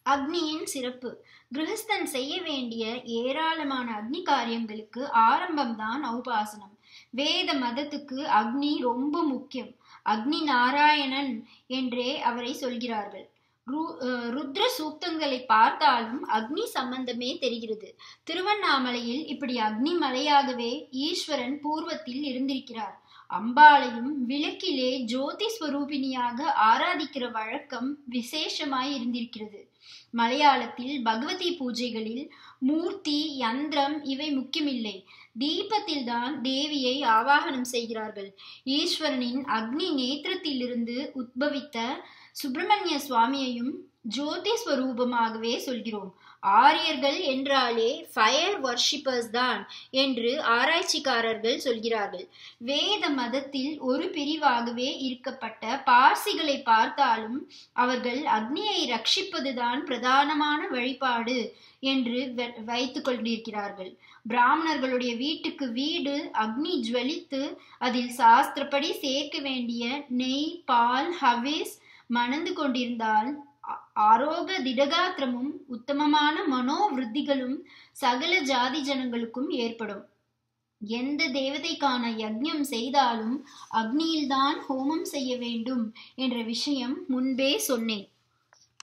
அக்னியின் சிறப்பு கிரகஸ்தன் செய்ய வேண்டிய ஏராளமான அக்னி காரியங்களுக்கு ஆரம்பம்தான் ஔபாசனம் வேத மதத்துக்கு அக்னி ரொம்ப முக்கியம் அக்னி நாராயணன் என்றே அவரை சொல்கிறார்கள் ருத்ர சூக்தங்களை பார்த்தாலும் அக்னி சம்பந்தமே தெரிகிறது திருவண்ணாமலையில் இப்படி அக்னி மலையாகவே ஈஸ்வரன் பூர்வத்தில் இருந்திருக்கிறார் அம்பாளையும் விளக்கிலே ஜோதி ஸ்வரூபிணியாக ஆராதிக்கிற வழக்கம் விசேஷமாய் இருந்திருக்கிறது மலையாளத்தில் பகவதி பூஜைகளில் மூர்த்தி யந்திரம் இவை முக்கியமில்லை தீபத்தில் தான் தேவியை ஆவாகனம் செய்கிறார்கள் ஈஸ்வரனின் அக்னி நேத்திரத்திலிருந்து உத்பவித்த சுப்பிரமணிய சுவாமியையும் ஜோதி ஸ்வரூபமாகவே சொல்கிறோம் ஆரியர்கள் என்றாலே ஃபயர் வர்ஷிப்பர்ஸ் தான் என்று ஆராய்ச்சிக்காரர்கள் சொல்கிறார்கள் வேத மதத்தில் ஒரு பிரிவாகவே இருக்கப்பட்ட பார்சிகளை பார்த்தாலும் அவர்கள் அக்னியை ரட்சிப்பதுதான் பிரதானமான வழிபாடு என்று வைத்துக் கொண்டிருக்கிறார்கள் பிராமணர்களுடைய வீட்டுக்கு வீடு அக்னி ஜுவலித்து அதில் சாஸ்திரப்படி சேர்க்க வேண்டிய நெய் பால் ஹவிஸ் மணந்து கொண்டிருந்தால் ஆரோக திடகாத்திரமும் உத்தமமான மனோவிருத்திகளும் சகல ஜாதி ஜனங்களுக்கும் ஏற்படும் எந்த தேவதைக்கான யஜ்யம் செய்தாலும் அக்னியில்தான் ஹோமம் செய்ய வேண்டும் என்ற விஷயம் முன்பே சொன்னேன்